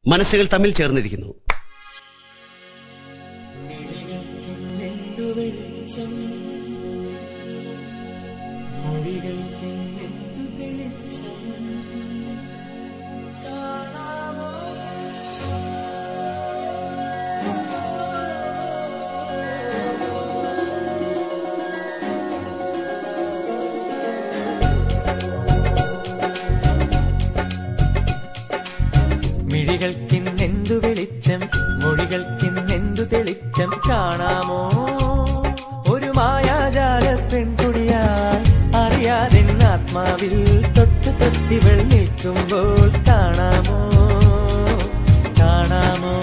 മനസ്സുകൾ തമ്മിൽ ചേർന്നിരിക്കുന്നു മിഴികൾക്കിന്നെന്തു വെളിച്ചം മൊഴികൾക്കിന്നെന്തു തെളിച്ചം കാണാമോ ഒരു മായാജാല പെൺകുടിയായി അറിയാതെ ആത്മാവിൽ തൊട്ട് തൊട്ടിവൾ നിൽക്കുമ്പോൾ കാണാമോ കാണാമോ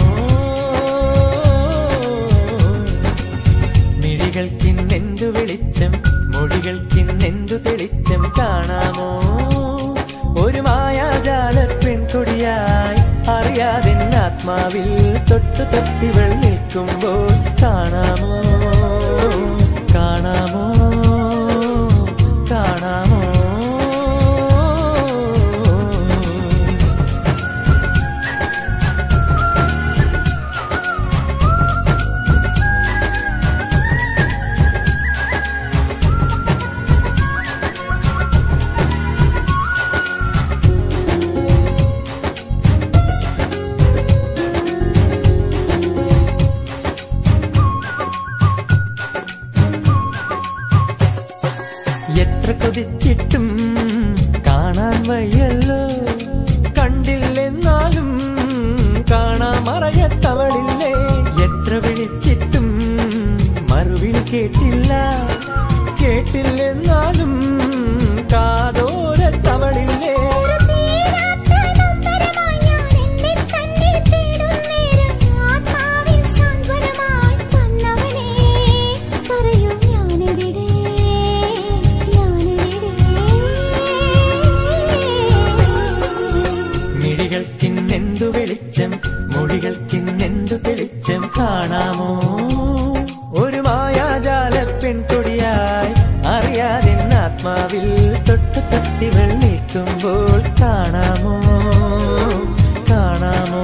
മിഴികൾക്കിന്നെന്തു വെളിച്ചം മൊഴികൾക്കിന്നെന്തു തെളിച്ചം കാണാമോ ഒരു മായാജാല പെൺകൊടിയായി അറിയാതെ ആത്മാവിൽ തൊട്ടു തൊട്ടിവൾ നിൽക്കുമ്പോൾ കാണാമോ കാണാമോ കാണാമോ എത്ര കൊതിച്ചിട്ടും കാണാൻ വയ്യല്ലോ കണ്ടില്ലെന്നാലും കാണാൻ മറയത്തവളില്ലേ എത്ര വിളിച്ചിട്ടും മറുവിളി കേട്ടില്ല കേട്ടില്ലെന്നാലും കാതോരത്തവളില്ലേ ഒരു തീരാത്ത നൊമ്പരമായി ഞാൻ എന്നെ തന്നെ തേടും നേരം ആത്മാവിൻ സാന്ത്വനമായി വന്നവനേ പറയൂ ഞാനെവിടെ ഞാനെവിടെ മിഴികൾക്കിന്നെന്തു വെളിച്ചം മൊഴികൾക്കിന്നെന്തു തെളിച്ചം കാണാമോ ഒരു മായാജാല പെൺകൊടിയായി അറിയാതെ ആത്മാവിൽ തൊട്ട് തട്ടിവൾ നിൽക്കുമ്പോൾ കാണാമോ കാണാമോ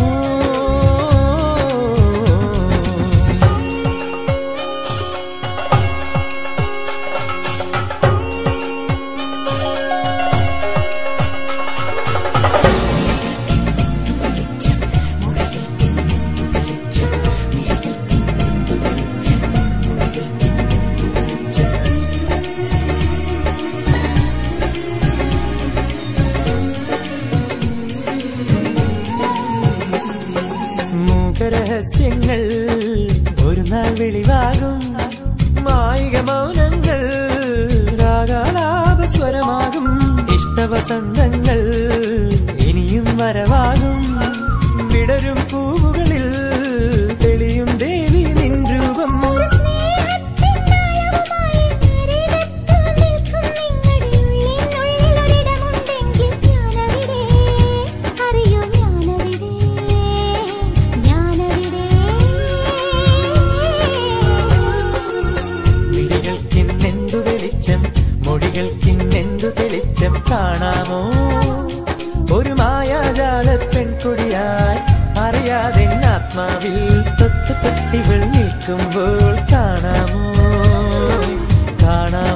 മൂകരഹസ്യങ്ങൾ ഒരു നാൾ വെളിവാകും മായിക മൗനങ്ങൾ രാഗാലാപസ്വരമാകും ഇഷ്ടവസന്തങ്ങൾ ഇനിയും വരവാകും വിടരും പൂവുകളിൽ തെളിയും ദേവി നിൻ രൂപം ഒരു സ്നേഹത്തിൻ ആഴവുമായി അരികത്തു നിൽക്കും നിങ്ങളുടെ ഉള്ളിനുള്ളിലൊരിടമുണ്ടെങ്കിൽ ഞാനവിടെ അറിയൂ ഞാനവിടെ ഞാനവിടെ മിഴികൾക്കിന്നെന്തു വെളിച്ചം മൊഴികൾക്കിന്നെന്തു തെളിച്ചം കാണാമോ ഒരു മായാജാല പെൺകുടിയായി അറിയാതെ ആത്മാവിൽ തൊട്ട് തൊട്ടിവൾ നിൽക്കുമ്പോൾ കാണാമോ കാണാമോ